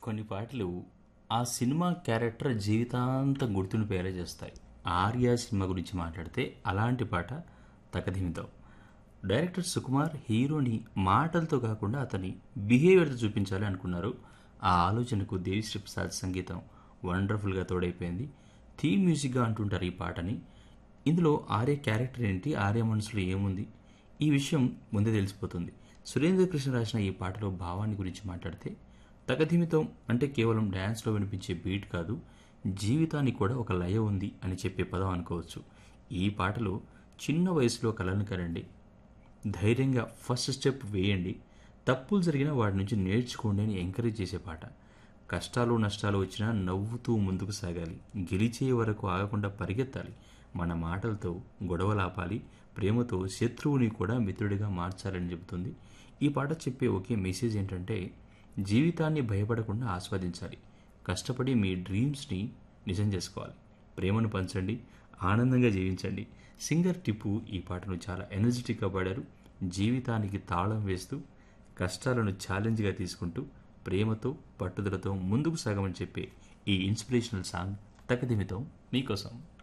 కొన్ని పాటలు ఆ సినిమా క్యారెక్టర్ జీవితాంతం గుర్తుండిపోయేలా చేస్తాయి ఆర్య సినిమా గురించి మాట్లాడితే అలాంటి పాట తకధిమితో డైరెక్టర్ సుకుమార్ హీరోని మాటలతో కాకుండా అతని బిహేవియర్తో చూపించాలి అనుకున్నారు ఆ ఆలోచనకు దేవిశ్రీ ప్రసాద్ సంగీతం వండర్ఫుల్గా తోడైపోయింది థీమ్ మ్యూజిక్గా అంటుంటారు ఈ పాటని ఇందులో ఆర్య క్యారెక్టర్ ఏంటి ఆర్య మనసులో ఏముంది ఈ విషయం ముందే తెలిసిపోతుంది సురేంద్ర కృష్ణ రాసిన ఈ పాటలో భావాన్ని గురించి మాట్లాడితే తగధిమితం అంటే కేవలం డ్యాన్స్లో వినిపించే బీట్ కాదు జీవితానికి కూడా ఒక లయ ఉంది అని చెప్పే పదం అనుకోవచ్చు ఈ పాటలో చిన్న వయసులో కలను కరండి ధైర్యంగా ఫస్ట్ స్టెప్ వేయండి తప్పులు జరిగినా వాటి నుంచి నేర్చుకోండి అని ఎంకరేజ్ చేసే పాట కష్టాలు నష్టాలు వచ్చినా నవ్వుతూ ముందుకు సాగాలి గెలిచే వరకు ఆగకుండా పరిగెత్తాలి మన మాటలతో గొడవలాపాలి ప్రేమతో శత్రువుని కూడా మిత్రుడిగా మార్చాలని చెబుతుంది ఈ పాట చెప్పే ఒకే మెసేజ్ ఏంటంటే జీవితాన్ని భయపడకుండా ఆస్వాదించాలి కష్టపడి మీ డ్రీమ్స్ని నిజం చేసుకోవాలి ప్రేమను పంచండి ఆనందంగా జీవించండి సింగర్ టిప్పు ఈ పాటను చాలా ఎనర్జెటిక్గా పాడారు జీవితానికి తాళం వేస్తూ కష్టాలను ఛాలెంజ్గా తీసుకుంటూ ప్రేమతో పట్టుదలతో ముందుకు సాగమని చెప్పే ఈ ఇన్స్పిరేషనల్ సాంగ్ తకదిమితో మీకోసం